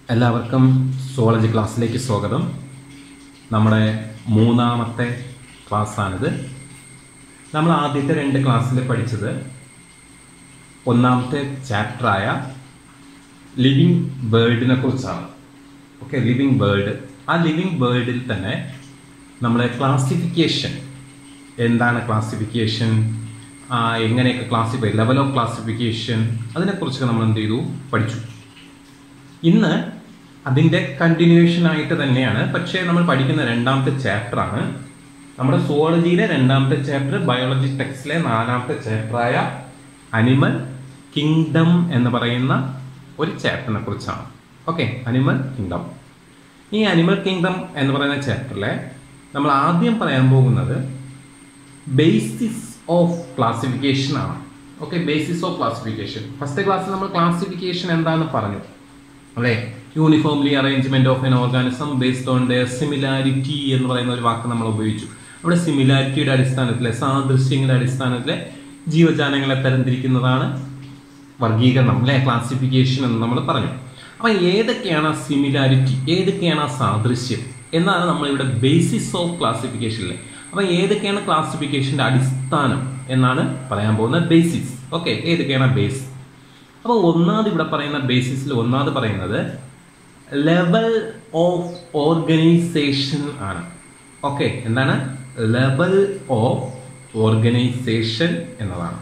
എല്ലാവർക്കും സുവോളജി ക്ലാസ്സിലേക്ക് സ്വാഗതം നമ്മുടെ മൂന്നാമത്തെ ക്ലാസ്സാണിത് നമ്മൾ ആദ്യത്തെ രണ്ട് ക്ലാസ്സിൽ പഠിച്ചത് ഒന്നാമത്തെ ചാപ്റ്ററായ ലിവിങ് ബേർഡിനെ കുറിച്ചാണ് ഓക്കെ ലിവിങ് ബേർഡ് ആ ലിവിങ് ബേർഡിൽ തന്നെ നമ്മളെ ക്ലാസിഫിക്കേഷൻ എന്താണ് ക്ലാസിഫിക്കേഷൻ എങ്ങനെയൊക്കെ ക്ലാസിഫൈ ലെവൽ ഓഫ് ക്ലാസിഫിക്കേഷൻ അതിനെക്കുറിച്ചൊക്കെ നമ്മൾ എന്ത് ചെയ്തു പഠിച്ചു ഇന്ന് അതിൻ്റെ കണ്ടിന്യൂവേഷൻ ആയിട്ട് തന്നെയാണ് പക്ഷേ നമ്മൾ പഠിക്കുന്ന രണ്ടാമത്തെ ചാപ്റ്റർ ആണ് നമ്മുടെ സുവോളജിയിലെ രണ്ടാമത്തെ ചാപ്റ്റർ ബയോളജി ടെക്സ്റ്റിലെ നാലാമത്തെ ചാപ്റ്ററായ അനിമൽ കിങ്ഡം എന്ന് പറയുന്ന ഒരു ചാപ്റ്ററിനെ കുറിച്ചാണ് ഓക്കെ അനിമൽ കിങ്ഡം ഈ അനിമൽ കിങ്ഡം എന്ന് പറയുന്ന ചാപ്റ്ററിലെ നമ്മൾ ആദ്യം പറയാൻ പോകുന്നത് ബേസിസ് ഓഫ് ക്ലാസിഫിക്കേഷൻ ആണ് okay basis of classification first ക്ലാസ്സിൽ നമ്മൾ ക്ലാസിഫിക്കേഷൻ എന്താണെന്ന് പറഞ്ഞു അല്ലേ uniformly arrangement of an organism based on the similarity എന്ന് പറയുന്ന ഒരു വാക്ക് നമ്മൾ ഉപയോഗിച്ചു അവിടെ സിമിലാരിറ്റിയുടെ അടിസ്ഥാനത്തിലെ സാദൃശ്യങ്ങളുടെ അടിസ്ഥാനത്തിലെ ജീവജാലങ്ങളെ തരംതിരിക്കുന്നതാണ് വർഗീകരണം അല്ലെ ക്ലാസിഫിക്കേഷൻ എന്ന് നമ്മൾ പറഞ്ഞു അപ്പം ഏതൊക്കെയാണ് ആ സിമിലാരിറ്റി ഏതൊക്കെയാണ് ആ സാദൃശ്യം എന്നാണ് നമ്മളിവിടെ ബേസിസ് ഓഫ് ക്ലാസിഫിക്കേഷനിലെ അപ്പം ഏതൊക്കെയാണ് ക്ലാസിഫിക്കേഷൻ്റെ അടിസ്ഥാനം എന്നാണ് പറയാൻ പോകുന്നത് ബേസിസ് ഓക്കെ ഏതൊക്കെയാണ് ബേസ് അപ്പോൾ ഒന്നാമത് ഇവിടെ പറയുന്ന ബേസിസിൽ ഒന്നാമത് പറയുന്നത് ലെവൽ ഓഫ് ഓർഗനൈസേഷൻ ആണ് ഓക്കെ എന്താണ് ലെവൽ ഓഫ് ഓർഗനൈസേഷൻ എന്നതാണ്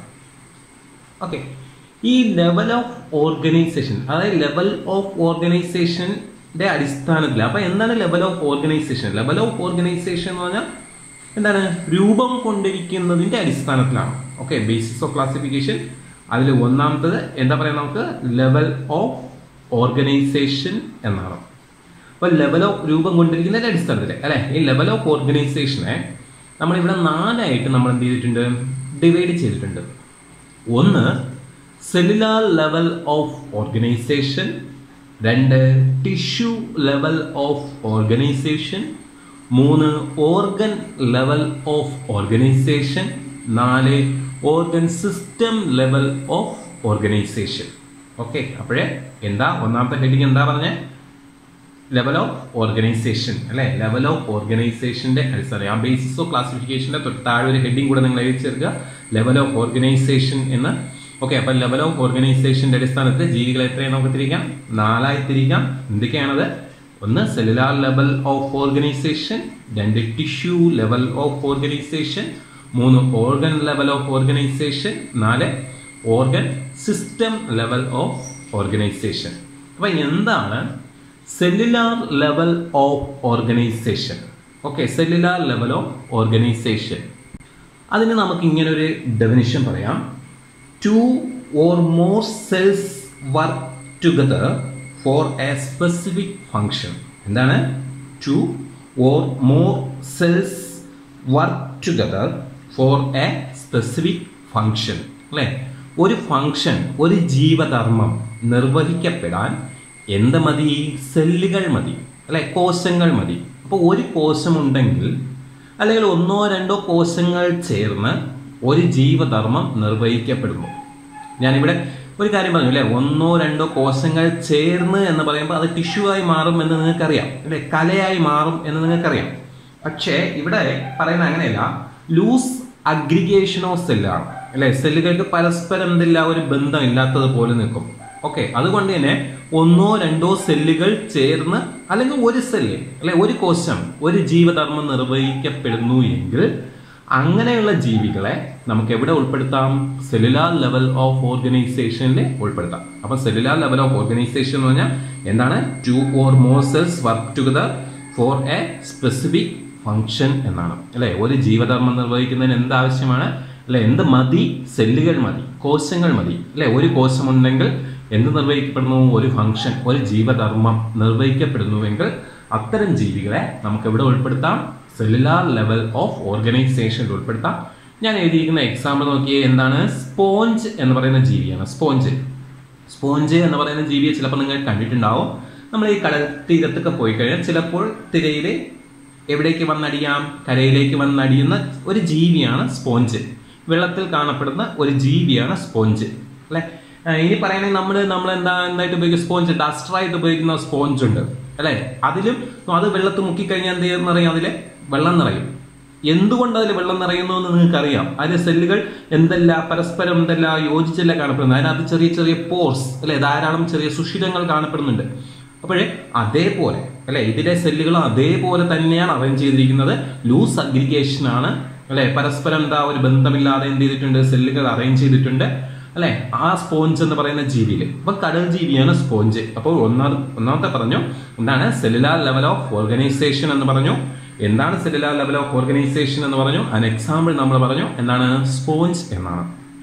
ഓക്കെ ഈ ലെവൽ ഓഫ് ഓർഗനൈസേഷൻ അതായത് ലെവൽ ഓഫ് ഓർഗനൈസേഷൻ്റെ അടിസ്ഥാനത്തിൽ അപ്പോൾ എന്താണ് level of organisation level of organisation എന്ന് പറഞ്ഞാൽ എന്താണ് രൂപം കൊണ്ടിരിക്കുന്നതിൻ്റെ അടിസ്ഥാനത്തിലാണ് ഓക്കെ ബേസിസ് ഓഫ് ക്ലാസിഫിക്കേഷൻ അതിൽ ഒന്നാമത്തത് എന്താ പറയുക നമുക്ക് ലെവൽ ഓഫ് ഓർഗനൈസേഷൻ എന്നാണ് അപ്പോൾ ലെവൽ ഓഫ് രൂപം കൊണ്ടിരിക്കുന്നതിൻ്റെ അടിസ്ഥാനത്തിൽ അല്ലേ ഈ ലെവൽ ഓഫ് ഓർഗനൈസേഷനെ നമ്മളിവിടെ നാലായിട്ട് നമ്മൾ എന്ത് ചെയ്തിട്ടുണ്ട് ഡിവൈഡ് ചെയ്തിട്ടുണ്ട് ഒന്ന് സെല്ലുലാർ ലെവൽ ഓഫ് ഓർഗനൈസേഷൻ രണ്ട് ടിഷ്യൂ ലെവൽ ഓഫ് ഓർഗനൈസേഷൻ മൂന്ന് ഓർഗൻ ലെവൽ ഓഫ് ഓർഗനൈസേഷൻ നാല് organ system level of organisation okay അപ്പോഴേ എന്താ ഒന്നാമത്തെ ഹെഡിങ് എന്താ പറഞ്ഞേ ലെവൽ ഓഫ് ഓർഗനൈസേഷൻ അല്ലേ ലെവൽ ഓഫ് ഓർഗനൈസേഷന്റെ അടിസ്ഥാനം ആ ബേസിസ് ഓഫ് ക്ലാസിഫിക്കേഷന്റെ തൊട്ട് താഴെ ഒരു ഹെഡിങ് കൂടെ നിങ്ങൾ എഴുതി ചേർക്കുക ലെവൽ ഓഫ് ഓർഗനൈസേഷൻ എന്ന് ഓക്കെ അപ്പം ലെവൽ ഓഫ് ഓർഗനൈസേഷന്റെ അടിസ്ഥാനത്തിൽ ജീവികളെ എത്രയും നമുക്ക് തിരിക്കാം നാലായി തിരിക്കാം എന്തൊക്കെയാണത് ഒന്ന് സെല്ലുലാർ ലെവൽ ഓഫ് ഓർഗനൈസേഷൻ രണ്ട് ടിഷ്യൂ ലെവൽ ഓഫ് ഓർഗനൈസേഷൻ മൂന്ന് ഓർഗൻ ലെവൽ ഓഫ് ഓർഗനൈസേഷൻ നാല് organ system level of organisation അപ്പം എന്താണ് cellular level of organisation okay cellular level of organisation അതിന് നമുക്ക് ഇങ്ങനെ ഒരു ഡെഫിനിഷൻ പറയാം two or more cells work together for a specific function എന്താണ് two or more cells work together for a specific function അല്ലേ ഒരു ഫങ്ഷൻ ഒരു ജീവധർമ്മം നിർവഹിക്കപ്പെടാൻ എന്ത് മതി സെല്ലുകൾ മതി അല്ലെ കോശങ്ങൾ മതി അപ്പോൾ ഒരു കോശമുണ്ടെങ്കിൽ അല്ലെങ്കിൽ ഒന്നോ രണ്ടോ കോശങ്ങൾ ചേർന്ന് ഒരു ജീവധർമ്മം നിർവഹിക്കപ്പെടുന്നു ഞാനിവിടെ ഒരു കാര്യം പറഞ്ഞു അല്ലേ ഒന്നോ രണ്ടോ കോശങ്ങൾ ചേർന്ന് എന്ന് പറയുമ്പോൾ അത് ടിഷ്യൂ ആയി മാറും എന്ന് നിങ്ങൾക്കറിയാം അല്ലെ കലയായി മാറും എന്ന് നിങ്ങൾക്കറിയാം പക്ഷേ ഇവിടെ പറയുന്നത് അങ്ങനെയല്ല ലൂസ് അഗ്രിഗേഷൻ ഓഫ് സെല്ലാണ് അല്ലെ സെല്ലുകൾക്ക് പരസ്പരം എന്തില്ല ഒരു ബന്ധം ഇല്ലാത്തതുപോലെ നിൽക്കും ഓക്കെ അതുകൊണ്ട് തന്നെ ഒന്നോ രണ്ടോ സെല്ലുകൾ ചേർന്ന് അല്ലെങ്കിൽ ഒരു സെല്ല് അല്ലെ ഒരു കോശം ഒരു ജീവധർമ്മം നിർവഹിക്കപ്പെടുന്നു എങ്കിൽ അങ്ങനെയുള്ള ജീവികളെ നമുക്ക് എവിടെ ഉൾപ്പെടുത്താം സെല്ലുലാർ ലെവൽ ഓഫ് ഓർഗനൈസേഷനിൽ ഉൾപ്പെടുത്താം അപ്പൊ സെല്ലുലാർ ലെവൽ ഓഫ് ഓർഗനൈസേഷൻ എന്ന് പറഞ്ഞാൽ എന്താണ് two or more cells work together for a specific function എന്നാണ് അല്ലെ ഒരു ജീവധർമ്മം നിർവഹിക്കുന്നതിന് എന്ത് ആവശ്യമാണ് അല്ലെ എന്ത് മതി സെല്ലുകൾ മതി കോശങ്ങൾ മതി അല്ലെ ഒരു കോശമുണ്ടെങ്കിൽ എന്ത് നിർവഹിക്കപ്പെടുന്നു ഒരു ഫങ്ഷൻ ഒരു ജീവധർമ്മം നിർവഹിക്കപ്പെടുന്നുവെങ്കിൽ അത്തരം ജീവികളെ നമുക്ക് എവിടെ ഉൾപ്പെടുത്താം സെല്ലുലാർ ലെവൽ ഓഫ് ഓർഗനൈസേഷനിൽ ഉൾപ്പെടുത്താം ഞാൻ എഴുതിയിരിക്കുന്ന എക്സാമ്പിൾ നോക്കിയേ എന്താണ് സ്പോഞ്ച് എന്ന് പറയുന്ന ജീവിയാണ് സ്പോഞ്ച് സ്പോഞ്ച് എന്ന് പറയുന്ന ജീവിയെ ചിലപ്പോൾ നിങ്ങൾ കണ്ടിട്ടുണ്ടാവും നമ്മൾ ഈ കടൽ തീരത്തൊക്കെ പോയി കഴിഞ്ഞാൽ ചിലപ്പോൾ തിരയിൽ എവിടേക്ക് വന്നടിയാം കരയിലേക്ക് വന്നടിയുന്ന ഒരു ജീവിയാണ് സ്പോഞ്ച് വെള്ളത്തിൽ കാണപ്പെടുന്ന ഒരു ജീവിയാണ് സ്പോഞ്ച് അല്ലെ ആ, ഇനി പറയുകയാണെങ്കിൽ നമ്മൾ നമ്മൾ എന്താ എന്തായിട്ട് ഉപയോഗിക്കുന്ന സ്പോഞ്ച് ഡസ്റ്ററായിട്ട് ഉപയോഗിക്കുന്ന സ്പോഞ്ച് ഉണ്ട് അല്ലേ അതിലും അത് വെള്ളത്തിൽ മുക്കിക്കഴിഞ്ഞാൽ എന്ത് ചെയ്യുന്ന അറിയാം അതിലെ വെള്ളം നിറയും എന്തുകൊണ്ട് അതിൽ വെള്ളം നിറയുന്നു എന്ന് നിങ്ങൾക്ക് അറിയാം അതിലെ സെല്ലുകൾ എന്തെല്ല പരസ്പരം എന്തെല്ല യോജിച്ചല്ല കാണപ്പെടുന്നത് അതിനകത്ത് ചെറിയ ചെറിയ പോർസ് അല്ലെ ധാരാളം ചെറിയ സുഷിരങ്ങൾ കാണപ്പെടുന്നുണ്ട് അപ്പോഴേ അതേപോലെ അല്ലെ ഇതിലെ സെല്ലുകൾ അതേപോലെ തന്നെയാണ് അറേഞ്ച് ചെയ്തിരിക്കുന്നത് ലൂസ് അഗ്രിഗേഷൻ ആണ് അല്ലെ പരസ്പരം എന്താ ഒരു ബന്ധമില്ലാതെ എന്ത് ചെയ്തിട്ടുണ്ട് സെല്ലുകൾ അറേഞ്ച് ചെയ്തിട്ടുണ്ട് അല്ലെ ആ സ്പോഞ്ച് എന്ന് പറയുന്ന ജീവിയിൽ അപ്പൊ കടൽ ജീവിയാണ് സ്പോഞ്ച് അപ്പോൾ ഒന്നാമത് ഒന്നാമത്തെ പറഞ്ഞു എന്താണ് സെല്ലുലാർ ലെവൽ ഓഫ് ഓർഗനൈസേഷൻ എന്ന് പറഞ്ഞു എന്താണ് സെല്ലുലാർ ലെവൽ ഓഫ് ഓർഗനൈസേഷൻ എന്ന് പറഞ്ഞു അതിന് എക്സാമ്പിൾ നമ്മൾ പറഞ്ഞു എന്താണ് സ്പോഞ്ച് എന്നാണ്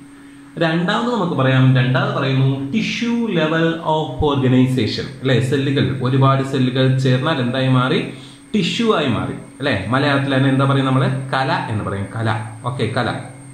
രണ്ടാമത് നമുക്ക് പറയാം രണ്ടാമത് പറയുന്നു ടിഷ്യൂ ലെവൽ ഓഫ് ഓർഗനൈസേഷൻ അല്ലെ സെല്ലുകൾ ഒരുപാട് സെല്ലുകൾ ചേർന്നാൽ എന്തായി മാറി ടിഷ്യൂ ആയി മാറി അല്ലെ മലയാളത്തിൽ തന്നെ എന്താ പറയുക നമ്മള് കല എന്ന് പറയും കല ഓക്കെ കല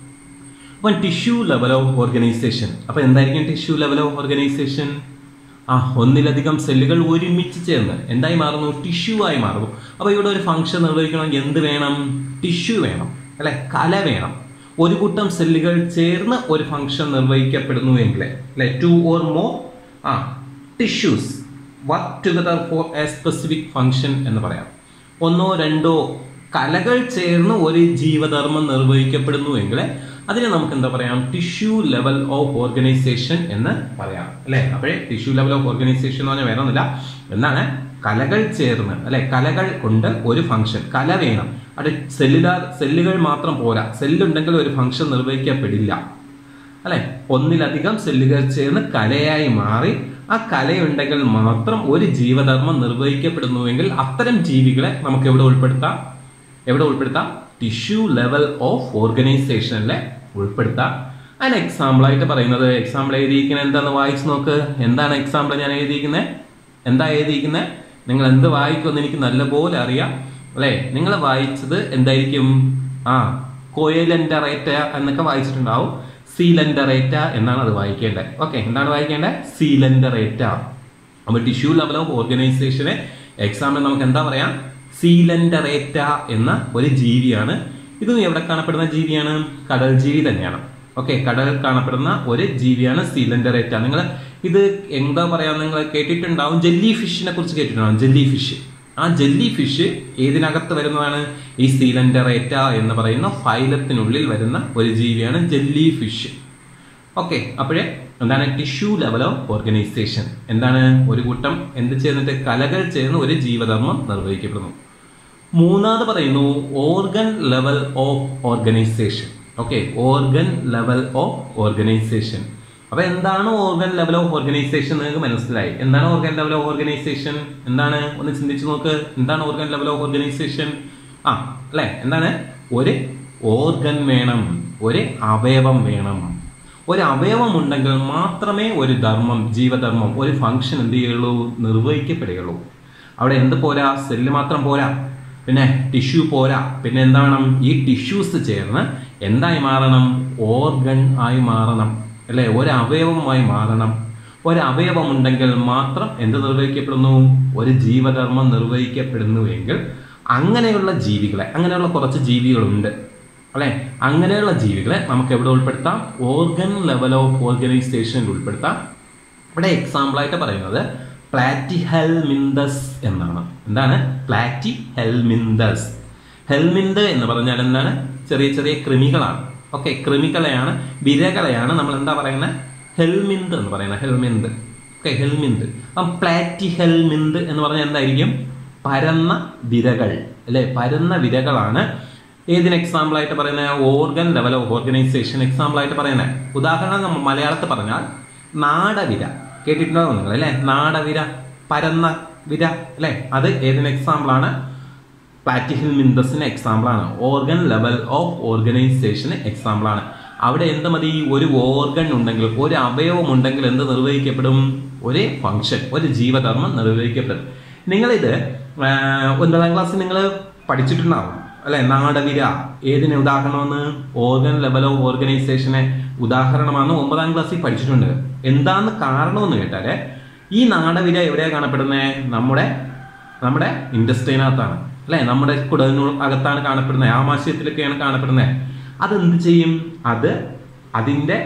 അപ്പം ടിഷ്യൂ ലെവൽ ഓഫ് ഓർഗനൈസേഷൻ അപ്പൊ എന്തായിരിക്കും ടിഷ്യൂ ലെവൽ ഓഫ് ഓർഗനൈസേഷൻ ആ ഒന്നിലധികം സെല്ലുകൾ ഒരുമിച്ച് ചേർന്ന് എന്തായി മാറുന്നു ടിഷ്യൂ ആയി മാറുന്നു അപ്പൊ ഇവിടെ ഒരു ഫംഗ്ഷൻ നിർവഹിക്കണമെങ്കിൽ എന്ത് വേണം ടിഷ്യൂ വേണം അല്ലെ കല വേണം ഒരു കൂട്ടം സെല്ലുകൾ ചേർന്ന് ഒരു ഫംഗ്ഷൻ നിർവഹിക്കപ്പെടുന്നുവെങ്കിൽ അല്ലെ two or more uh tissues work together for a specific function എന്ന് പറയാം ഒന്നോ രണ്ടോ കലകൾ ചേർന്ന് ഒരു ജീവധർമ്മം നിർവഹിക്കപ്പെടുന്നുവെങ്കിൽ അതിനെ നമുക്ക് എന്താ പറയാം ടിഷ്യൂ ലെവൽ ഓഫ് ഓർഗനൈസേഷൻ എന്ന് പറയാം അല്ലെ അപ്പോഴേ ടിഷ്യൂ ലെവൽ ഓഫ് ഓർഗനൈസേഷൻ എന്ന് പറഞ്ഞാൽ വേറെ ഒന്നുമില്ല എന്താണ് കലകൾ ചേർന്ന് അല്ലെ കലകൾ കൊണ്ട് ഒരു ഫംഗ്ഷൻ കല വേണം അത് സെല്ലുലാർ സെല്ലുകൾ മാത്രം പോരാ സെല്ലുണ്ടെങ്കിൽ ഒരു ഫംഗ്ഷൻ നിർവഹിക്കപ്പെടില്ല അല്ലെ ഒന്നിലധികം സെല്ലുകൾ ചേർന്ന് കലയായി മാറി ആ കലയുണ്ടെങ്കിൽ മാത്രം ഒരു ജീവധർമ്മം നിർവഹിക്കപ്പെടുന്നുവെങ്കിൽ അത്തരം ജീവികളെ നമുക്ക് എവിടെ ഉൾപ്പെടുത്താം എവിടെ ഉൾപ്പെടുത്താം ടിഷ്യൂ ലെവൽ ഓഫ് ഓർഗനൈസേഷനിലെ ഉൾപ്പെടുത്താം അതിന് എക്സാമ്പിൾ ആയിട്ട് പറയുന്നത് എക്സാമ്പിൾ എഴുതിയിരിക്കുന്നത് എന്താന്ന് വായിച്ചു നോക്ക് എന്താണ് എക്സാമ്പിൾ ഞാൻ എഴുതിയിരിക്കുന്നത് എന്താ എഴുതിയിരിക്കുന്നത് നിങ്ങൾ എന്ത് വായിക്കുമെന്ന് എനിക്ക് നല്ലപോലെ അറിയാം അല്ലെ നിങ്ങൾ വായിച്ചത് എന്തായിരിക്കും ആ കോയലൻഡറേറ്റ എന്നൊക്കെ വായിച്ചിട്ടുണ്ടാവും സീലൻഡറേറ്റ എന്നാണ് അത് വായിക്കേണ്ടത് ഓക്കെ എന്താണ് വായിക്കേണ്ടത് സീലൻഡറേറ്റ അപ്പൊ ടിഷ്യൂ ലെവൽ ഓഫ് ഓർഗനൈസേഷന് എക്സാമ്പിൾ നമുക്ക് എന്താ പറയാം സീലൻഡറേറ്റ എന്ന ഒരു ജീവിയാണ് ഇത് എവിടെ കാണപ്പെടുന്ന ജീവിയാണ് കടൽ ജീവി തന്നെയാണ് ഓക്കെ കടലിൽ കാണപ്പെടുന്ന ഒരു ജീവിയാണ് സീലൻഡറേറ്റ നിങ്ങൾ ഇത് എന്താ പറയാ നിങ്ങൾ കേട്ടിട്ടുണ്ടാവും ജെല്ലി ഫിഷിനെ കുറിച്ച് കേട്ടിട്ടുണ്ടാവും ജെല്ലി ഫിഷ് ആ ജെല്ലി ഫിഷ് ഏതിനകത്ത് വരുന്നതാണ് ഈ സീലൻഡറേറ്റ എന്ന് പറയുന്ന ഫൈലത്തിനുള്ളിൽ വരുന്ന ഒരു ജീവിയാണ് ജെല്ലി ഫിഷ് ഓക്കെ അപ്പോഴേ എന്താണ് ടിഷ്യൂ ലെവൽ ഓഫ് ഓർഗനൈസേഷൻ എന്താണ് ഒരു കൂട്ടം എന്ത് ചേർന്നിട്ട് കലകൾ ചേർന്ന് ഒരു ജീവധർമ്മം നിർവഹിക്കപ്പെടുന്നു മൂന്നാമത് പറയുന്നു organ level of organisation okay organ level of organisation അപ്പൊ എന്താണ് ഓർഗൻ ലെവൽ ഓഫ് ഓർഗനൈസേഷൻ നിങ്ങൾക്ക് മനസ്സിലായി എന്താണ് ഓർഗൻ ലെവൽ ഓഫ് ഓർഗനൈസേഷൻ എന്താണ് ഒന്ന് ചിന്തിച്ചു നോക്ക് എന്താണ് ഓർഗൻ ലെവൽ ഓഫ് ഓർഗനൈസേഷൻ ആ അല്ലെ എന്താണ് ഒരു ഓർഗൻ വേണം ഒരു അവയവം വേണം ഒരു അവയവം ഉണ്ടെങ്കിൽ മാത്രമേ ഒരു ധർമ്മം ജീവധർമ്മം ഒരു ഫംഗ്ഷൻ എന്ത് ചെയ്യുള്ളൂ നിർവഹിക്കപ്പെടുകയുള്ളൂ അവിടെ എന്ത് പോരാ സെല്ല് മാത്രം പോരാ പിന്നെ ടിഷ്യൂ പോരാ പിന്നെ എന്താ വേണം ഈ ടിഷ്യൂസ് ചേർന്ന് എന്തായി മാറണം ഓർഗൻ ആയി മാറണം അല്ലെ ഒരു അവയവമായി മാറണം ഒരു അവയവം ഉണ്ടെങ്കിൽ മാത്രം എന്ത് നിർവഹിക്കപ്പെടുന്നു ഒരു ജീവധർമ്മം നിർവഹിക്കപ്പെടുന്നുവെങ്കിൽ അങ്ങനെയുള്ള ജീവികളെ അങ്ങനെയുള്ള കുറച്ച് ജീവികളുണ്ട് അല്ലെ അങ്ങനെയുള്ള ജീവികളെ നമുക്ക് എവിടെ ഉൾപ്പെടുത്താം ഓർഗൻ ലെവൽ ഓഫ് ഓർഗനൈസേഷനിൽ ഉൾപ്പെടുത്താം ഇവിടെ എക്സാമ്പിൾ ആയിട്ട് പറയുന്നത് പ്ലാറ്റി ഹെൽമിന്തസ് എന്നാണ് എന്താണ് പ്ലാറ്റി ഹെൽമിന്തസ് ഹെൽമിന്ത് എന്ന് പറഞ്ഞാൽ എന്താണ് ചെറിയ ചെറിയ കൃമികളാണ് ഓക്കെ കൃമികളെയാണ് വിരകളെയാണ് നമ്മൾ എന്താ പറയുന്നത് ഹെൽമിന്ത് എന്ന് പറയുന്നത് ഹെൽമിന്ത് ഓക്കെ ഹെൽമിന്ത് അപ്പം പ്ലാറ്റി ഹെൽമിന്ത് എന്ന് പറഞ്ഞാൽ എന്തായിരിക്കും പരന്ന വിരകൾ അല്ലെ പരന്ന വിരകളാണ് ഏതിന് എക്സാമ്പിൾ ആയിട്ട് പറയുന്നത് organ level of organisation example ആയിട്ട് പറയുന്നത് ഉദാഹരണം നമ്മൾ മലയാളത്തിൽ പറഞ്ഞാൽ നാടവിര കേട്ടിട്ടുണ്ടോ നിങ്ങൾ അല്ലെ നാടവിര പരന്ന വിര അല്ലെ അത് ഏതിന് എക്സാമ്പിൾ ആണ് പ്ലാറ്റിഹിൽ മിന്തസിന് എക്സാമ്പിൾ ആണ് ഓർഗൻ ലെവൽ ഓഫ് ഓർഗനൈസേഷന് എക്സാമ്പിൾ ആണ് അവിടെ എന്ത് മതി ഒരു ഓർഗൻ ഉണ്ടെങ്കിൽ ഒരു അവയവം ഉണ്ടെങ്കിൽ എന്ത് നിർവഹിക്കപ്പെടും ഒരു ഫംഗ്ഷൻ ഒരു ജീവധർമ്മം നിർവഹിക്കപ്പെടും നിങ്ങളിത് ആ, ഒൻപതാം ക്ലാസ്സിൽ നിങ്ങൾ പഠിച്ചിട്ടുണ്ടാവും അല്ലെ നാടവിര ഏതിന് ഉദാഹരണമെന്ന് ഓർഗൻ ലെവൽ ഓഫ് ഓർഗനൈസേഷനെ ഉദാഹരണമാണ് ഒമ്പതാം ക്ലാസ്സിൽ പഠിച്ചിട്ടുണ്ട് എന്താന്ന് കാരണമെന്ന് കേട്ടാല് ഈ നാടവിര എവിടെയാണ് കാണപ്പെടുന്നത് നമ്മുടെ നമ്മുടെ ഇൻഡസ്ട്രീനകത്താണ് അല്ലെ നമ്മുടെ കുടലിനു അകത്താണ് കാണപ്പെടുന്നത് ആമാശയത്തിലൊക്കെയാണ് കാണപ്പെടുന്നത് അതെന്ത് ചെയ്യും അത് അതിൻ്റെ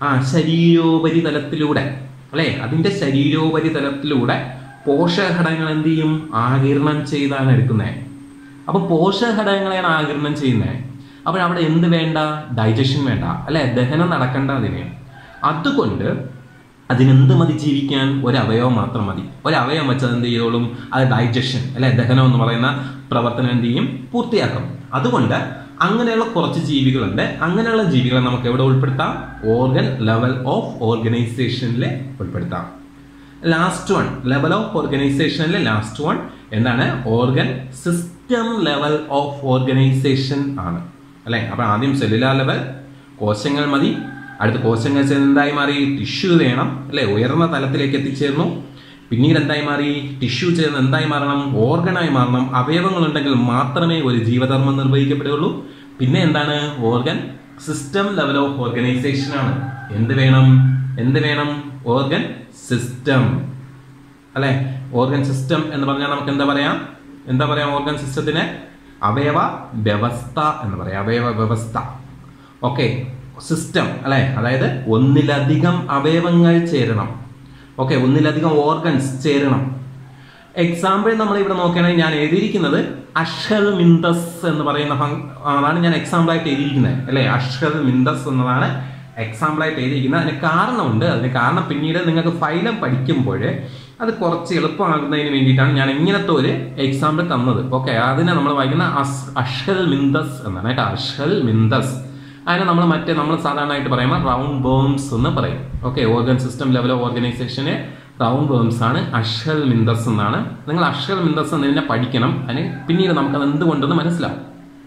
ആ ശരീരോപരിതലത്തിലൂടെ അല്ലേ അതിൻ്റെ ശരീരോപരിതലത്തിലൂടെ പോഷകഘടകങ്ങൾ എന്ത് ചെയ്യും ആകിരണം ചെയ്താണ് എടുക്കുന്നത് അപ്പോൾ പോഷകഘടകങ്ങളെയാണ് ആകിരണം ചെയ്യുന്നത് അപ്പോൾ അവിടെ എന്ത് വേണ്ട ഡൈജഷൻ വേണ്ട അല്ലെ ദഹനം നടക്കേണ്ട അതിന് അതുകൊണ്ട് അതിനെന്ത് മതി ജീവിക്കാൻ ഒരു അവയവം മാത്രം മതി ഒരു അവയവം വെച്ച് എന്ത് ചെയ്തോളും അത് ഡൈജഷൻ അല്ലെ ദഹനം എന്ന് പറയുന്ന പ്രവർത്തനം എന്ത് ചെയ്യും പൂർത്തിയാക്കും അതുകൊണ്ട് അങ്ങനെയുള്ള കുറച്ച് ജീവികളുണ്ട് അങ്ങനെയുള്ള ജീവികളെ നമുക്ക് എവിടെ ഉൾപ്പെടുത്താം ഓർഗൻ ലെവൽ ഓഫ് ഓർഗനൈസേഷനിൽ ഉൾപ്പെടുത്താം ലാസ്റ്റ് വൺ ലെവൽ ഓഫ് ഓർഗനൈസേഷനിലെ ലാസ്റ്റ് വൺ എന്താണ് organ system level of organisation ആണ് അല്ലെ അപ്പൊ ആദ്യം സെല്ലുലാർ ലെവൽ കോശങ്ങൾ മതി അടുത്ത കോശങ്ങൾ ചേർന്ന് എന്തായി മാറി ടിഷ്യൂ വേണം അല്ലെ ഉയർന്ന തലത്തിലേക്ക് എത്തിച്ചേർന്നു പിന്നീട് എന്തായി മാറി ടിഷ്യൂ ചേർന്ന് എന്തായി മാറണം ഓർഗനായി മാറണം അവയവങ്ങൾ ഉണ്ടെങ്കിൽ മാത്രമേ ഒരു ജീവധർമ്മം നിർവഹിക്കപ്പെടുകയുള്ളൂ പിന്നെ എന്താണ് organ system level of organisation ആണ് എന്ത് വേണം എന്ത് വേണം ഓർഗൻ സിസ്റ്റം അല്ലെ ഓർഗൻ സിസ്റ്റം എന്ന് പറഞ്ഞാൽ നമുക്ക് എന്താ പറയാം എന്താ പറയാം ഓർഗൻ സിസ്റ്റത്തിന് അവയവ വ്യവസ്ഥ എന്ന് പറയാം അവയവ വ്യവസ്ഥ ഓക്കെ സിസ്റ്റം അല്ലെ അതായത് ഒന്നിലധികം അവയവങ്ങൾ ചേരണം ഓക്കെ ഒന്നിലധികം ഓർഗൻസ് ചേരണം എക്സാമ്പിൾ നമ്മൾ ഇവിടെ നോക്കുകയാണെങ്കിൽ ഞാൻ എഴുതിയിരിക്കുന്നത് അഷൽ മിന്തസ് എന്ന് പറയുന്ന ഫങ് അതാണ് ഞാൻ എക്സാമ്പിൾ ആയിട്ട് എഴുതിയിരിക്കുന്നത് അല്ലെ അഷൽ മിന്തസ് എന്നതാണ് എക്സാമ്പിൾ ആയിട്ട് എഴുതിയിരിക്കുന്നത് അതിന് കാരണമുണ്ട് അതിന് കാരണം പിന്നീട് നിങ്ങൾക്ക് ഫൈലം പഠിക്കുമ്പോൾ അത് കുറച്ച് എളുപ്പമാകുന്നതിന് വേണ്ടിയിട്ടാണ് ഞാൻ ഇങ്ങനത്തെ ഒരു എക്സാമ്പിൾ തന്നത് ഓക്കെ അതിനെ നമ്മൾ വായിക്കുന്ന അസ് അഷൽ മിന്തസ് എന്നാണ് കേട്ടോ അഷൽ മിന്തസ് അതിനെ നമ്മൾ മറ്റേ നമ്മൾ സാധാരണയായിട്ട് പറയുമ്പോൾ റൗണ്ട് ബേംസ് എന്ന് പറയും okay organ system level of ഓർഗനൈസേഷന് റൗണ്ട് ബേംസ് ആണ് അഷൽ മിന്തസ് എന്നാണ് നിങ്ങൾ അഷൽ മിന്തസ് എന്നതിനെ പഠിക്കണം അതിന് പിന്നീട് നമുക്കത് എന്തുകൊണ്ടെന്ന് മനസ്സിലാവും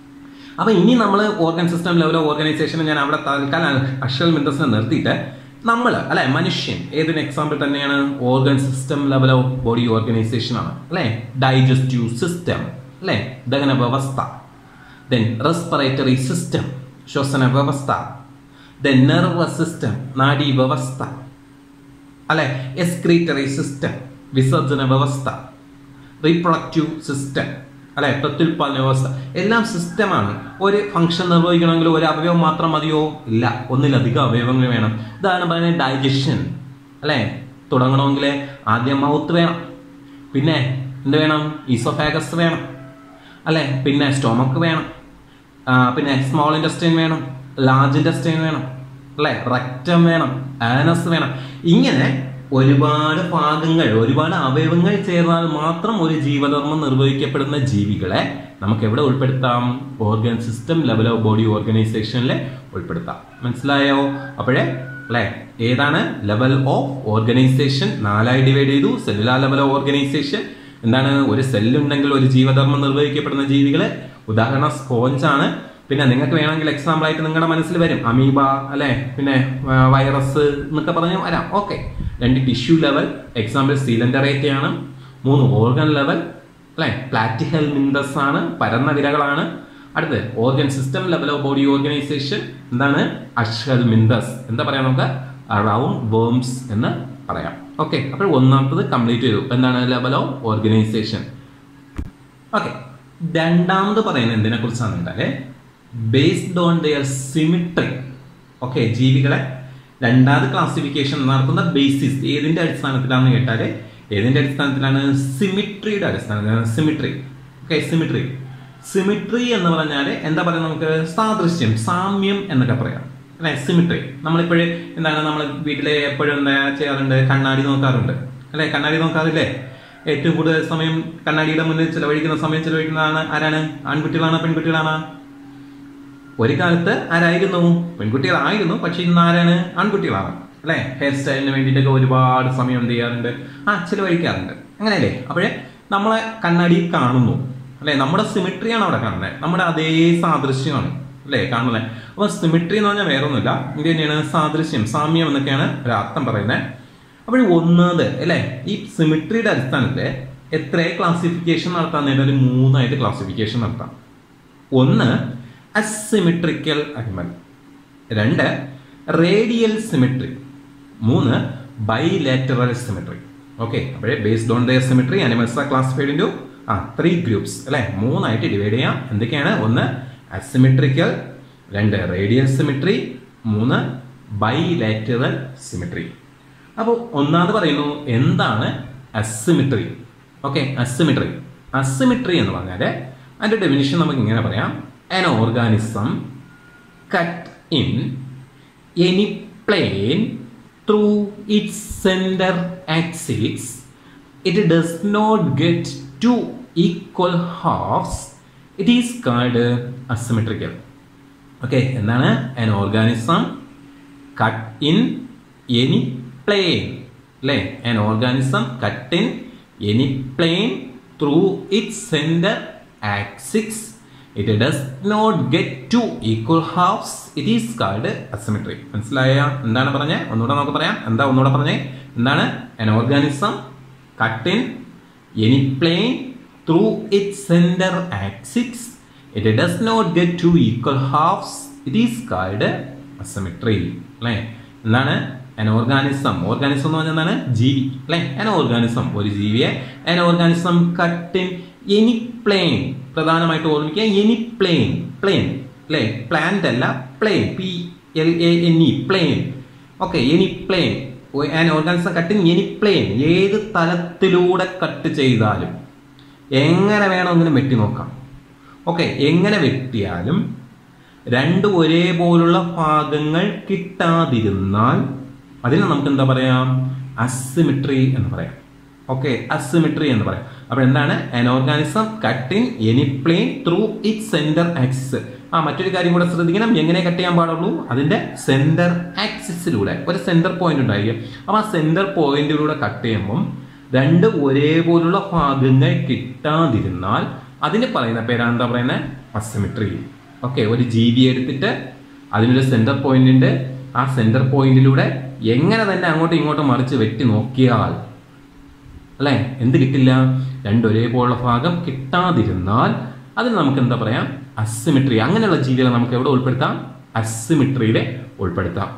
അപ്പൊ ഇനി നമ്മൾ organ system level of organization ഞാൻ അവിടെ തൽക്കാലം അഷൽ മിന്തസിനെ നിർത്തിയിട്ട് നമ്മൾ അല്ലെ മനുഷ്യൻ ഏതൊരു എക്സാമ്പിൾ തന്നെയാണ് organ system level of body organization ആണ് അല്ലെ ഡൈജസ്റ്റീവ് സിസ്റ്റം അല്ലെ ദഹന വ്യവസ്ഥ ദെൻ റെസ്പിറേറ്ററി സിസ്റ്റം ശ്വസന വ്യവസ്ഥ ദെൻ നെർവസ് സിസ്റ്റം നാഡീ വ്യവസ്ഥ അല്ലെ എക്സ്ക്രീറ്ററി സിസ്റ്റം വിസർജന വ്യവസ്ഥ റീപ്രൊഡക്റ്റീവ് സിസ്റ്റം അല്ലെ പ്രത്യുൽപാദന വ്യവസ്ഥ എല്ലാം സിസ്റ്റമാണ് ഒരു ഫംഗ്ഷൻ നിർവഹിക്കണമെങ്കിൽ ഒരു അവയവം മാത്രം മതിയോ ഇല്ല ഒന്നിലധികം അവയവങ്ങൾ വേണം ഇതാണ് പറയുന്നത് ഡൈജഷൻ അല്ലെ തുടങ്ങണമെങ്കിൽ ആദ്യം മൗത്ത് വേണം പിന്നെ എന്ത് വേണം ഈസോഫാഗസ് വേണം അല്ലെ പിന്നെ സ്റ്റൊമക്ക് വേണം ആ, പിന്നെ സ്മോൾ ഇൻഡസ്ട്രീൻ വേണം ലാർജ് ഇൻഡസ്ട്രീൻ വേണം അല്ലെ റക്റ്റം വേണം ആനസ് വേണം ഇങ്ങനെ ഒരുപാട് ഭാഗങ്ങൾ ഒരുപാട് അവയവങ്ങൾ ചേർന്നാൽ മാത്രം ഒരു ജീവധർമ്മം നിർവഹിക്കപ്പെടുന്ന ജീവികളെ നമുക്ക് എവിടെ ഉൾപ്പെടുത്താം organ system level of body ഓർഗനൈസേഷനിൽ ഉൾപ്പെടുത്താം മനസ്സിലായോ അപ്പോഴേ അല്ലെ ഏതാണ് ലെവൽ ഓഫ് ഓർഗനൈസേഷൻ നാലായി ഡിവൈഡ് ചെയ്തു സെല്ലുലാർ ലെവൽ ഓഫ് ഓർഗനൈസേഷൻ എന്താണ് ഒരു സെല്ലുണ്ടെങ്കിൽ ഒരു ജീവധർമ്മം നിർവഹിക്കപ്പെടുന്ന ജീവികള് ഉദാഹരണം സ്പോഞ്ച് ആണ് പിന്നെ നിങ്ങൾക്ക് വേണമെങ്കിൽ എക്സാമ്പിൾ ആയിട്ട് നിങ്ങളുടെ മനസ്സിൽ വരും അമീബ അല്ലെ പിന്നെ വൈറസ് എന്നൊക്കെ പറഞ്ഞ് വരാം ഓക്കെ രണ്ട് ടിഷ്യൂ ലെവൽ എക്സാമ്പിൾ സീലൻഡറേറ്റ് ആണ് മൂന്ന് ഓർഗൻ ലെവൽ അല്ലെ പ്ലാറ്റിഹൽ മിന്തസ് ആണ് പരന്ന വിരകളാണ് അടുത്ത് organ system level of body organization എന്താണ് അഷൽ മിന്തസ് എന്താ പറയാ നമുക്ക് റൗണ്ട് വേംസ് എന്ന് പറയാം ഓക്കെ അപ്പോൾ ഒന്നാമത്തത് കംപ്ലീറ്റ് ചെയ്തു എന്താണ് ലെവൽ ഓഫ് ഓർഗനൈസേഷൻ ഓക്കെ രണ്ടാമത് പറയുന്നത് എന്തിനെ കുറിച്ചാണ് വെച്ചാല് based on their symmetry okay ജീവികളെ രണ്ടാമത് ക്ലാസിഫിക്കേഷൻ നടത്തുന്ന ബേസിസ് ഏതിന്റെ അടിസ്ഥാനത്തിലാണെന്ന് കേട്ടാല് ഏതിന്റെ അടിസ്ഥാനത്തിലാണ് സിമിട്രിയുടെ അടിസ്ഥാനത്തിലാണ് സിമിട്രി ഓക്കെ സിമിട്രി സിമിട്രി എന്ന് പറഞ്ഞാൽ എന്താ പറയുക നമുക്ക് സാദൃശ്യം സാമ്യം എന്നൊക്കെ പറയാം അല്ലെ സിമിട്രി നമ്മളിപ്പോഴേ എന്താണ് നമ്മൾ വീട്ടിലെ എപ്പോഴും എന്താ ചെയ്യാറുണ്ട് കണ്ണാടി നോക്കാറുണ്ട് അല്ലെ കണ്ണാടി നോക്കാറില്ലേ ഏറ്റവും കൂടുതൽ സമയം കണ്ണാടിയുടെ മുന്നിൽ ചിലവഴിക്കുന്ന സമയം ചിലവഴിക്കുന്നതാണ് ആരാണ് ആൺകുട്ടികളാണോ പെൺകുട്ടികളാണോ ഒരു കാലത്ത് ആരായിരുന്നു പെൺകുട്ടികളായിരുന്നു പക്ഷെ ഇന്ന് ആരാണ് ആൺകുട്ടികളാണ് അല്ലെ ഹെയർ സ്റ്റൈലിന് വേണ്ടിയിട്ടൊക്കെ ഒരുപാട് സമയം എന്ത് ചെയ്യാറുണ്ട് ആ ചിലവഴിക്കാറുണ്ട് അങ്ങനെയല്ലേ അപ്പോഴേ നമ്മളെ കണ്ണാടി കാണുന്നു അല്ലെ നമ്മുടെ സിമിട്രിയാണ് അവിടെ കാണുന്നത് നമ്മുടെ അതേ സാദൃശ്യമാണ് അല്ലേ കാണുന്നത് അപ്പൊ സിമിട്രി എന്ന് പറഞ്ഞാൽ വേറൊന്നുമില്ല ഇത് തന്നെയാണ് സാദൃശ്യം സാമ്യം എന്നൊക്കെയാണ് ഒരു അർത്ഥം പറയുന്നത് അപ്പോൾ ഒന്നത് അല്ലേ ഈ സിമിട്രിയുടെ അടിസ്ഥാനത്തിൽ എത്ര ക്ലാസിഫിക്കേഷൻ നടത്താൻ നേരിട്ട് ഒരു മൂന്നായിട്ട് ക്ലാസിഫിക്കേഷൻ നടത്താം ഒന്ന് അസിമിട്രിക്കൽ അനിമൽ രണ്ട് റേഡിയൽ സിമിട്രി മൂന്ന് ബൈലാറ്ററൽ സിമിട്രി ഓക്കെ അപ്പോഴേ based on their symmetry animals are classified into ആ ത്രീ ഗ്രൂപ്പ്സ് അല്ലെ മൂന്നായിട്ട് ഡിവൈഡ് ചെയ്യാം എന്തൊക്കെയാണ് ഒന്ന് അസിമിട്രിക്കൽ രണ്ട് റേഡിയൽ സിമിട്രി മൂന്ന് ബൈലാറ്ററൽ സിമിട്രി അപ്പോൾ ഒന്നാമത് പറയുന്നു എന്താണ് അസിമിട്രി ഓക്കെ അസിമിട്രി അസിമിട്രി എന്ന് പറഞ്ഞാൽ അതിൻ്റെ ഡെഫിനിഷൻ നമുക്ക് ഇങ്ങനെ പറയാം an organism cut in any plane through its center axis it does not get two equal halves it is called asymmetrical okay എന്താണ് an organism cut in any plane അല്ലേ an organism cut in any plane through it centre axis it does not get to equal halves it is called asymmetry മനസ്സിലായ എന്താണ് പറഞ്ഞത് ഒന്നുകൂടെ നമുക്ക് പറയാം എന്താ ഒന്നുകൂടെ പറഞ്ഞേ എന്താണ് an organism cut in any plane through it centre axis it does not get to equal halves it is called asymmetry അല്ലേ എന്താണ് an ഓർഗാനിസം ഓർഗാനിസം എന്ന് പറഞ്ഞാൽ എന്താണ് ജീവി അല്ലേ an ഓർഗാനിസം ഒരു ജീവിയെ an organism cut in any plane പ്രധാനമായിട്ട് ഓർമ്മിക്കുക എനി പ്ലെയിൻ പ്ലെയിൻ അല്ലേ പ്ലാന്റ് അല്ല plane P L A N E plane okay any plane an organism cut in any plane ഏത് തലത്തിലൂടെ കട്ട് ചെയ്താലും എങ്ങനെ വേണമെങ്കിലും വെട്ടി നോക്കാം ഓക്കെ എങ്ങനെ വെട്ടിയാലും രണ്ട് ഒരേപോലുള്ള ഭാഗങ്ങൾ കിട്ടാതിരുന്നാൽ അതിന് നമുക്ക് എന്താ പറയാം അസിമിട്രി എന്ന് പറയാം ഓക്കെ അസിമിട്രി എന്ന് പറയാം അപ്പോൾ എന്താണ് an organism cut in any plane through it centre axis ആ മറ്റൊരു കാര്യം കൂടെ ശ്രദ്ധിക്കണം എങ്ങനെ കട്ട് ചെയ്യാൻ പാടുള്ളൂ അതിന്റെ സെന്റർ ആക്സിസിലൂടെ ഒരു സെന്റർ പോയിന്റ് ഉണ്ടായിരിക്കും അപ്പോൾ ആ സെന്റർ പോയിന്റിലൂടെ കട്ട് ചെയ്യുമ്പം രണ്ട് ഒരേപോലുള്ള ഭാഗങ്ങൾ കിട്ടാതിരുന്നാൽ അതിന് പറയുന്ന പേരാണ് എന്താ പറയുന്നത് അസിമിട്രി ഓക്കെ ഒരു ജീവി എടുത്തിട്ട് അതിനൊരു സെന്റർ പോയിന്റ് ഉണ്ട് ആ സെന്റർ പോയിന്റിലൂടെ എങ്ങനെ തന്നെ അങ്ങോട്ടും ഇങ്ങോട്ടും മറിച്ച് വെട്ടി നോക്കിയാൽ അല്ലേ എന്ത് കിട്ടില്ല രണ്ട് ഒരേപോലുള്ള ഭാഗം കിട്ടാതിരുന്നാൽ അതിന് നമുക്ക് എന്താ പറയാം അസിമിട്രി അങ്ങനെയുള്ള ജീവികളെ നമുക്ക് എവിടെ ഉൾപ്പെടുത്താം അസിമിട്രിയിലെ ഉൾപ്പെടുത്താം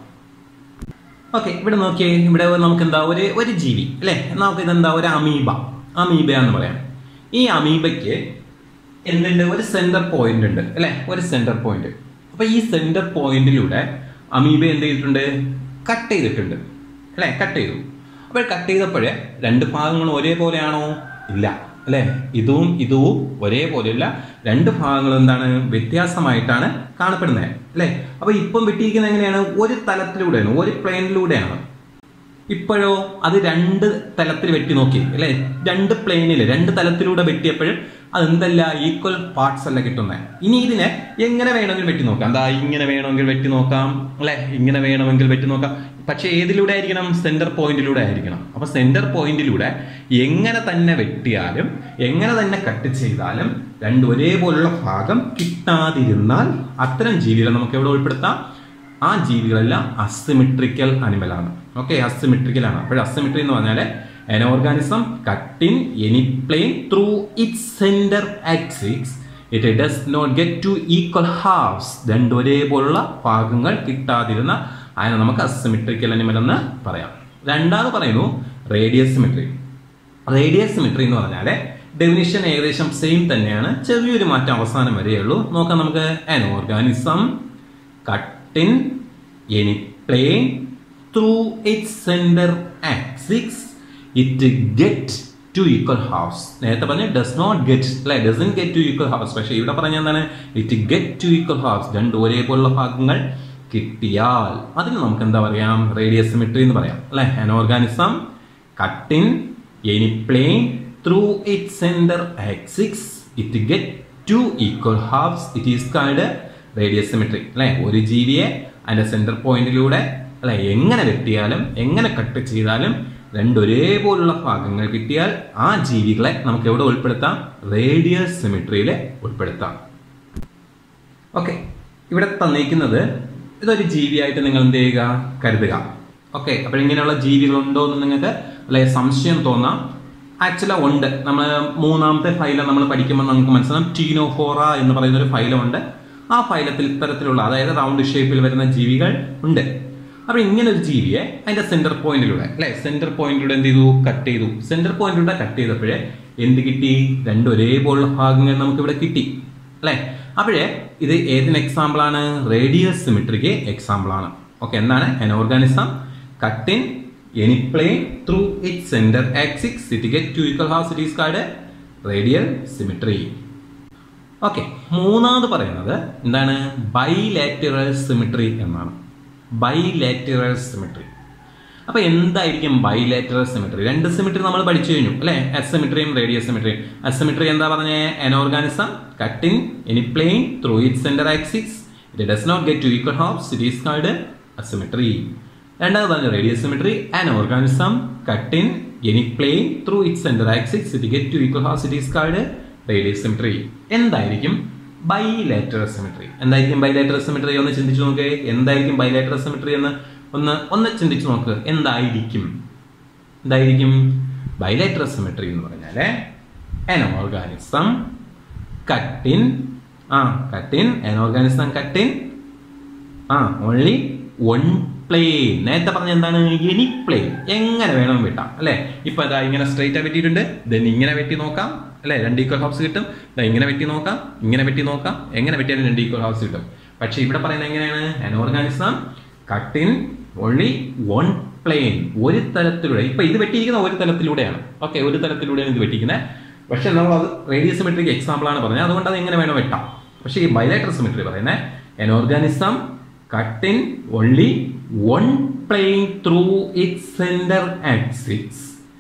ഓക്കെ ഇവിടെ നോക്കിയേ ഇവിടെ നമുക്ക് എന്താ ഒരു ഒരു ജീവി അല്ലേ നമുക്ക് ഇതെന്താ ഒരു അമീബ അമീബ എന്ന് പറയാം ഈ അമീബയ്ക്ക് എന്തുണ്ട് ഒരു സെന്റർ പോയിന്റ് ഉണ്ട് അല്ലേ ഒരു സെന്റർ പോയിന്റ് അപ്പൊ ഈ സെന്റർ പോയിന്റിലൂടെ അമീബ എന്ത് ചെയ്തിട്ടുണ്ട് കട്ട് ചെയ്തിട്ടുണ്ട് അല്ലേ കട്ട് ചെയ്തു അപ്പോൾ കട്ട് ചെയ്തപ്പോഴേ രണ്ട് ഭാഗങ്ങളും ഒരേപോലെയാണോ ഇല്ല അല്ലേ ഇതും ഇതും ഒരേപോലെയല്ല രണ്ട് ഭാഗങ്ങളും എന്താണ് വ്യത്യാസമായിട്ടാണ് കാണപ്പെടുന്നത് അല്ലേ അപ്പൊ ഇപ്പം വെട്ടിയിരിക്കുന്നത് എങ്ങനെയാണ് ഒരു തലത്തിലൂടെയാണ് ഒരു പ്ലെയിനിലൂടെയാണ് ഇപ്പോഴോ അത് രണ്ട് തലത്തിൽ വെട്ടി നോക്കി അല്ലേ രണ്ട് പ്ലെയിനിൽ രണ്ട് തലത്തിലൂടെ വെട്ടിയപ്പോഴും അത് എന്തല്ല ഈക്വൽ പാർട്സ് അല്ല കിട്ടുന്നത് ഇനി ഇതിനെ എങ്ങനെ വേണമെങ്കിൽ വെട്ടി നോക്കാം എന്താ ഇങ്ങനെ വേണമെങ്കിൽ വെട്ടി നോക്കാം അല്ലെ ഇങ്ങനെ വേണമെങ്കിൽ വെട്ടി നോക്കാം പക്ഷെ ഏതിലൂടെ ആയിരിക്കണം സെന്റർ പോയിന്റിലൂടെ ആയിരിക്കണം അപ്പൊ സെന്റർ പോയിന്റിലൂടെ എങ്ങനെ തന്നെ വെട്ടിയാലും എങ്ങനെ തന്നെ കട്ട് ചെയ്താലും രണ്ട് ഒരേപോലുള്ള ഭാഗം കിട്ടാതിരുന്നാൽ അത്തരം ജീവികളെ നമുക്ക് എവിടെ ഉൾപ്പെടുത്താം ആ ജീവികളെല്ലാം അസിമെട്രിക്കൽ അനിമലാണ് ഓക്കെ അസിമെട്രിക്കൽ ആണ് അപ്പോൾ അസിമെട്രി എന്ന് പറഞ്ഞാൽ an organism cut in any plane through its center axis it does not get two equal halves രണ്ട് ഒരേപോലുള്ള ഭാഗങ്ങൾ കിട്ടാതിരുന്ന അതിനെ നമുക്ക് അസിമെട്രിക്കൽ അനിമൽ എന്ന് പറയാം രണ്ടാമത് പറയുന്നു റേഡിയസ് സിമെട്രി റേഡിയസ് സിമെട്രി എന്ന് പറഞ്ഞാൽ ഡെഫിനിഷൻ ഏകദേശം സെയിം തന്നെയാണ് ചെറിയൊരു മാറ്റം അവസാനം വരെയുള്ളൂ നോക്കാം നമുക്ക് an organism cut in any plane through it centre axis it get to equal halves നേരത്തെ പറഞ്ഞ ഡസ് നോട്ട് ഗെറ്റ് അല്ലെ doesn't get to equal halves പക്ഷേ ഇവിടെ പറഞ്ഞ എന്താണ് it get to equal halves രണ്ട് ഒരേപോലുള്ള ഭാഗങ്ങൾ കിട്ടിയാൽ അതിന് നമുക്ക് എന്താ പറയാം റേഡിയസ് സിമെട്രി എന്ന് പറയാം അല്ലെ an organism cut in any plane through it centre axis it get to equal halves it is called radius symmetry അല്ലെ ഒരു ജീവിയെ അതിന്റെ സെന്റർ പോയിന്റിലൂടെ അല്ലെ എങ്ങനെ വെട്ടിയാലും എങ്ങനെ കട്ട് ചെയ്താലും രണ്ട് ഒരേപോലുള്ള ഭാഗങ്ങൾ കിട്ടിയാൽ ആ ജീവികളെ നമുക്ക് എവിടെ ഉൾപ്പെടുത്താം റേഡിയസ് സിമെട്രിയിൽ ഉൾപ്പെടുത്താം ഓക്കെ ഇവിടെ തന്നിരിക്കുന്നത് ഇതൊരു ജീവിയായിട്ട് നിങ്ങൾ എന്ത് ചെയ്യുക കരുതുക ഓക്കെ അപ്പോൾ ഇങ്ങനെയുള്ള ജീവികളുണ്ടോ എന്ന് നിങ്ങൾക്ക് അല്ലെ സംശയം തോന്നാം ആക്ച്വലി ഉണ്ട് നമ്മൾ മൂന്നാമത്തെ ഫൈലം നമ്മൾ പഠിക്കുമ്പോൾ നമുക്ക് മനസ്സിലാവും ടീനോഫോറ എന്ന് പറയുന്ന ഒരു ഫൈലം ഉണ്ട് ആ ഫൈലത്തിൽ ഇത്തരത്തിലുള്ള അതായത് റൗണ്ട് ഷേപ്പിൽ വരുന്ന ജീവികൾ ഉണ്ട് അപ്പോൾ ഇങ്ങനെ ഒരു ജീവിയെ അതിന്റെ സെന്റർ പോയിന്റിലൂടെ അല്ലെ സെന്റർ പോയിന്റിലൂടെ എന്ത് ചെയ്തു കട്ട് ചെയ്തു സെന്റർ പോയിന്റിലൂടെ കട്ട് ചെയ്തപ്പോഴേ എന്ത് കിട്ടി രണ്ട് ഒരേപോലുള്ള ഭാഗങ്ങൾ നമുക്ക് ഇവിടെ കിട്ടി അല്ലെ അപ്പോഴേ ഇത് ഏതിന് എക്സാമ്പിൾ ആണ് റേഡിയസ് സിമിട്രിക്ക് എക്സാമ്പിൾ ആണ് ഓക്കെ എന്താണ് an organism cut in any plane through its center axis it get two equal halves it is called radial symmetry okay മൂന്നാമത് പറയുന്നത് എന്താണ് ബൈലാറ്ററൽ സിമിട്രി എന്നാണ് ബൈലാറ്ററൽ സിമിട്രി അപ്പൊ എന്തായിരിക്കും ബൈലാറ്ററൽ സിമിട്രി രണ്ട് സിമിട്രി നമ്മൾ പഠിച്ചു കഴിഞ്ഞു അല്ലെ അസിമിട്രിയും റേഡിയസ് സിമിട്രിയും അസിമിട്രി എന്താ പറഞ്ഞ an organism cut in any plane through its center axis it does not get two equal halves it is called asymmetry രണ്ടാമത് പറഞ്ഞ radius symmetry an organism cut in any plane through its center axis it get two equal halves it is called radius symmetry എന്തായിരിക്കും bilateral symmetry എന്തായിരിക്കും bilateral symmetry ഒന്ന് ചിന്തിച്ചു നോക്കേ എന്തായിരിക്കും bilateral symmetry എന്ന് ഒന്ന് ഒന്ന് ചിന്തിച്ചു നോക്ക് എന്തായിരിക്കും എന്തായിരിക്കും ബൈലാറ്ററൽ സിമിട്രി എന്ന് പറഞ്ഞാല് an organism cut in ആ cut in an organism cut in ആ ഓൺലി വൺ പ്ലെയിൻ നേരത്തെ പറഞ്ഞ എന്താണ് എനി പ്ലെയിൻ എങ്ങനെ വേണം വെട്ടാം അല്ലെ ഇപ്പൊ അതാ ഇങ്ങനെ സ്ട്രൈറ്റ് വെട്ടിയിട്ടുണ്ട് ദെൻ ഇങ്ങനെ വെട്ടി നോക്കാം അല്ലെ രണ്ട് ഈക്വൽ ഹൗസ് കിട്ടും ദാ ഇങ്ങനെ വെട്ടി നോക്കാം ഇങ്ങനെ വെട്ടി നോക്കാം എങ്ങനെ വെട്ടിയാലും രണ്ട് ഈക്വൽ ഹൗസ് കിട്ടും പക്ഷെ ഇവിടെ പറയുന്നത് എങ്ങനെയാണ് an organism cut in only one plane ഒരു തലത്തിലൂടെ ഇപ്പൊ ഇത് വെട്ടിയിരിക്കുന്ന ഒരു തലത്തിലൂടെയാണ് ഓക്കെ ഒരു തലത്തിലൂടെയാണ് ഇത് വെട്ടിക്കുന്നത് പക്ഷെ നമ്മൾ അത് റേഡിയസ് സിമെട്രിക്ക് എക്സാമ്പിൾ ആണ് പറഞ്ഞത് അതുകൊണ്ട് അത് എങ്ങനെ വേണം വെട്ടാം പക്ഷേ ഈ ബൈലാറ്റർ സിമെട്രി പറയുന്നത് an organism cut in only one plane through its center axis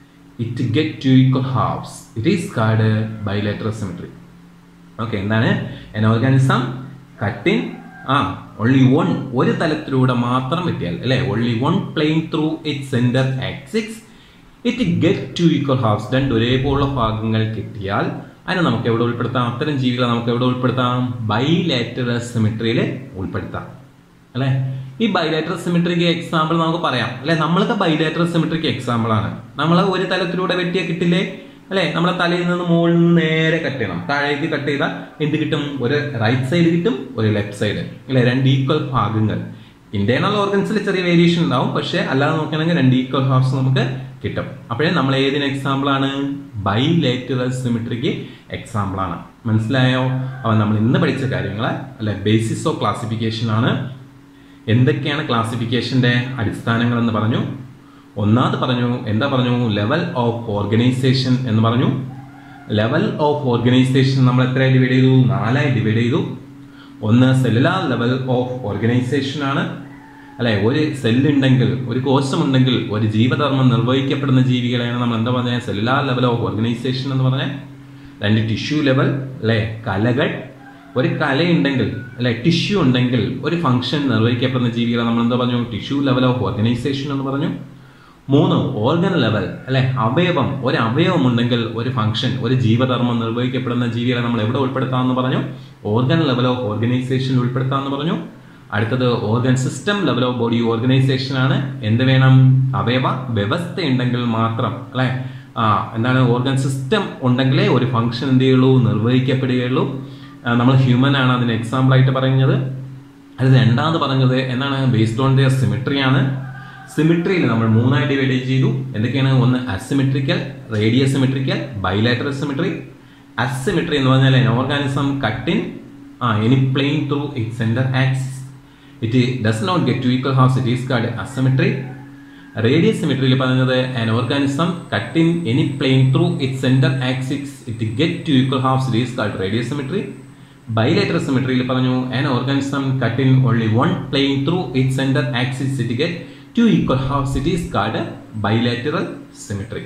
it get two equal halves it is called bilateral symmetry okay എന്താണ് an organism cut in ആ only one ഒരു തലത്തിലൂടെ മാത്രം വെട്ടിയാൽ അല്ലെ only one plane through its center axis it get two equal halves രണ്ട് ഒരേപോലുള്ള ഭാഗങ്ങൾ കിട്ടിയാൽ അതിനെ നമുക്ക് എവിടെ ഉൾപ്പെടുത്താം അത്തരം ജീവികളെ നമുക്ക് എവിടെ ഉൾപ്പെടുത്താം ബൈലാറ്ററൽ സിമിട്രിയിൽ ഉൾപ്പെടുത്താം അല്ലെ ഈ ബൈലാറ്ററൽ സിമിട്രിക്ക് എക്സാമ്പിൾ നമുക്ക് പറയാം അല്ലെ നമ്മളൊക്കെ ബൈലാറ്ററൽ സിമിട്രിക്ക് എക്സാമ്പിൾ ആണ് നമ്മൾ ഒരു തലത്തിലൂടെ വെട്ടിയ കിട്ടില്ലേ അല്ലെ നമ്മളെ തലയിൽ നിന്ന് മുകളിൽ നിന്ന് നേരെ കട്ട് ചെയ്യണം താഴേക്ക് കട്ട് ചെയ്താൽ എന്ത് കിട്ടും ഒരു റൈറ്റ് സൈഡ് കിട്ടും ഒരു ലെഫ്റ്റ് സൈഡ് അല്ലെ രണ്ട് ഈക്വൽ ഭാഗങ്ങൾ ഇന്റേണൽ ഓർഗൻസിൽ ചെറിയ വേരിയേഷൻ ഉണ്ടാവും പക്ഷെ അല്ലാതെ നോക്കുകയാണെങ്കിൽ രണ്ട് ഈക്വൽ ഹാഫ്സ് നമുക്ക് കിട്ടും അപ്പോഴേ നമ്മൾ ഏതിന് എക്സാമ്പിൾ ആണ് ബൈലേറ്ററൽ സിമിട്രിക്ക് എക്സാമ്പിൾ ആണ് മനസ്സിലായോ അവ നമ്മൾ ഇന്ന് പഠിച്ച കാര്യങ്ങൾ അല്ലെ ബേസിസ് ഓഫ് ക്ലാസിഫിക്കേഷൻ ആണ് എന്തൊക്കെയാണ് ക്ലാസിഫിക്കേഷന്റെ അടിസ്ഥാനങ്ങൾ എന്ന് പറഞ്ഞു ഒന്നാമത് പറഞ്ഞു എന്താ പറഞ്ഞു ലെവൽ ഓഫ് ഓർഗനൈസേഷൻ എന്ന് പറഞ്ഞു ലെവൽ ഓഫ് ഓർഗനൈസേഷൻ നമ്മൾ എത്രയായി ഡിവൈഡ് ചെയ്തു നാലായി ഡിവൈഡ് ചെയ്തു ഒന്ന് സെല്ലുലാർ ലെവൽ ഓഫ് ഓർഗനൈസേഷൻ ആണ് അല്ലെ ഒരു സെല്ലുണ്ടെങ്കിൽ ഒരു കോശമുണ്ടെങ്കിൽ ഒരു ജീവധർമ്മം നിർവഹിക്കപ്പെടുന്ന ജീവികളെയാണ് നമ്മൾ എന്താ പറഞ്ഞത് സെല്ലുലാർ ലെവൽ ഓഫ് ഓർഗനൈസേഷൻ എന്ന് പറഞ്ഞാൽ രണ്ട് ടിഷ്യൂ ലെവൽ അല്ലെ കലകൾ ഒരു കലയുണ്ടെങ്കിൽ അല്ലെ ടിഷ്യൂ ഉണ്ടെങ്കിൽ ഒരു ഫംഗ്ഷൻ നിർവഹിക്കപ്പെടുന്ന ജീവികളെ നമ്മൾ എന്താ പറഞ്ഞു ടിഷ്യൂ ലെവൽ ഓഫ് ഓർഗനൈസേഷൻ എന്ന് പറഞ്ഞു മൂന്ന് ഓർഗൻ ലെവൽ അല്ലെ അവയവം ഒരു അവയവം ഉണ്ടെങ്കിൽ ഒരു ഫംഗ്ഷൻ ഒരു ജീവധർമ്മം നിർവഹിക്കപ്പെടുന്ന ജീവികളെ നമ്മൾ എവിടെ ഉൾപ്പെടുത്താമെന്ന് പറഞ്ഞു ഓർഗൻ ലെവൽ ഓഫ് ഓർഗനൈസേഷനിൽ ഉൾപ്പെടുത്താമെന്ന് പറഞ്ഞു അടുത്തത് organ system level of body organization ആണ് എന്ത് വേണം അവയവ വ്യവസ്ഥ ഉണ്ടെങ്കിൽ മാത്രം അല്ലെ ആ എന്താണ് ഓർഗൻ സിസ്റ്റം ഉണ്ടെങ്കിലേ ഒരു ഫംഗ്ഷൻ എന്ത് ചെയ്യുള്ളൂ നിർവഹിക്കപ്പെടുകയുള്ളൂ നമ്മൾ ഹ്യൂമൻ ആണ് അതിന് എക്സാമ്പിൾ ആയിട്ട് പറയുന്നത് അത് രണ്ടാമത് പറഞ്ഞത് എന്താണ് ബേസ്ഡ് ഓൺ ദിയർ സിമിട്രി ആണ് സിമിട്രിയിൽ നമ്മൾ മൂന്നായി ഡിവൈഡ് ചെയ്തു എന്തൊക്കെയാണ് ഒന്ന് asymmetrical radius symmetrical bilateral symmetry asymmetry എന്ന് പറഞ്ഞാൽ ഓർഗാനിസം കട്ടിൻ ആ any plane through it centre axis it does not get to equal half it is called asymmetry radius സിമെട്രിയിൽ പറഞ്ഞത് an organism cut in any plane through it centre axis it get to equal half it is called radius symmetry bilateral സിമെട്രിയിൽ പറഞ്ഞു an organism cut in only one plane through it centre axis it get to equal half it is called bilateral symmetry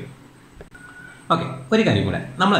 okay ഒരു കാര്യം കൂടെ നമ്മൾ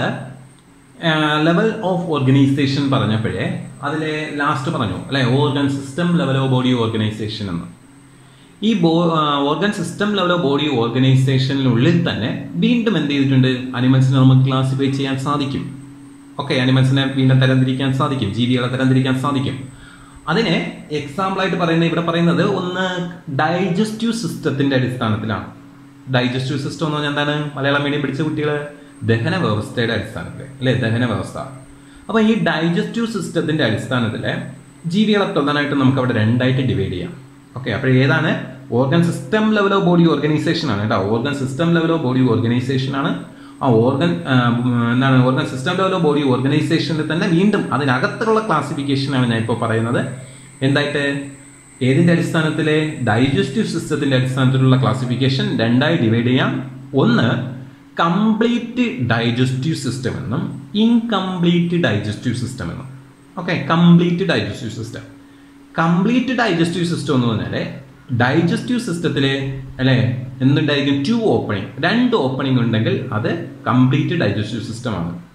level of organisation പറഞ്ഞപ്പോഴേ അതിലെ last പറഞ്ഞു അല്ലെ organ system level of body organization എന്ന് ഈ ബോ organ system level of body ഓർഗനൈസേഷനിനുള്ളിൽ തന്നെ വീണ്ടും എന്ത് ചെയ്തിട്ടുണ്ട് അനിമൽസിനെ നമുക്ക് ക്ലാസിഫൈ ചെയ്യാൻ സാധിക്കും ഓക്കെ അനിമൽസിനെ വീണ്ടും തരംതിരിക്കാൻ സാധിക്കും ജീവികളെ തരംതിരിക്കാൻ സാധിക്കും അതിനെ എക്സാമ്പിൾ ആയിട്ട് പറയുന്നത് ഇവിടെ പറയുന്നത് ഒന്ന് ഡൈജസ്റ്റീവ് സിസ്റ്റത്തിന്റെ അടിസ്ഥാനത്തിലാണ് ഡൈജസ്റ്റീവ് സിസ്റ്റം എന്ന് പറഞ്ഞാൽ എന്താണ് മലയാളം മീഡിയം പഠിച്ച കുട്ടികൾ ദഹന വ്യവസ്ഥയുടെ അടിസ്ഥാനത്തിൽ അല്ലെ ദഹന വ്യവസ്ഥ അപ്പൊ ഈ ഡൈജസ്റ്റീവ് സിസ്റ്റത്തിന്റെ അടിസ്ഥാനത്തിൽ ജീവികളെ പ്രധാനമായിട്ടും നമുക്ക് അവിടെ രണ്ടായിട്ട് ഡിവൈഡ് ചെയ്യാം ഓക്കെ അപ്പോൾ ഏതാണ് organ system level of body organization ആണ് കേട്ടോ organ system level of body organization ആണ് ആ ഓർഗൻ എന്താണ് organ system level of body ഓർഗനൈസേഷനിൽ തന്നെ വീണ്ടും അതിനകത്തുള്ള ക്ലാസിഫിക്കേഷൻ ആണ് ഞാൻ ഇപ്പോൾ പറയുന്നത് എന്തായിട്ട് ഏതിന്റെ അടിസ്ഥാനത്തിലെ ഡൈജസ്റ്റീവ് സിസ്റ്റത്തിന്റെ അടിസ്ഥാനത്തിലുള്ള ക്ലാസിഫിക്കേഷൻ രണ്ടായി ഡിവൈഡ് ചെയ്യാം ഒന്ന് കംപ്ലീറ്റ് ഡൈജസ്റ്റീവ് സിസ്റ്റം എന്നും ഇൻകംപ്ലീറ്റ് ഡൈജസ്റ്റീവ് സിസ്റ്റം എന്നും okay complete digestive system complete digestive system എന്ന് പറഞ്ഞാൽ ഡൈജസ്റ്റീവ് സിസ്റ്റത്തിലെ അല്ലെ എന്തുണ്ടായിരിക്കും ടു ഓപ്പണിംഗ് രണ്ട് ഓപ്പണിംഗ് ഉണ്ടെങ്കിൽ അത് കംപ്ലീറ്റ് ഡൈജസ്റ്റീവ് സിസ്റ്റമാണ്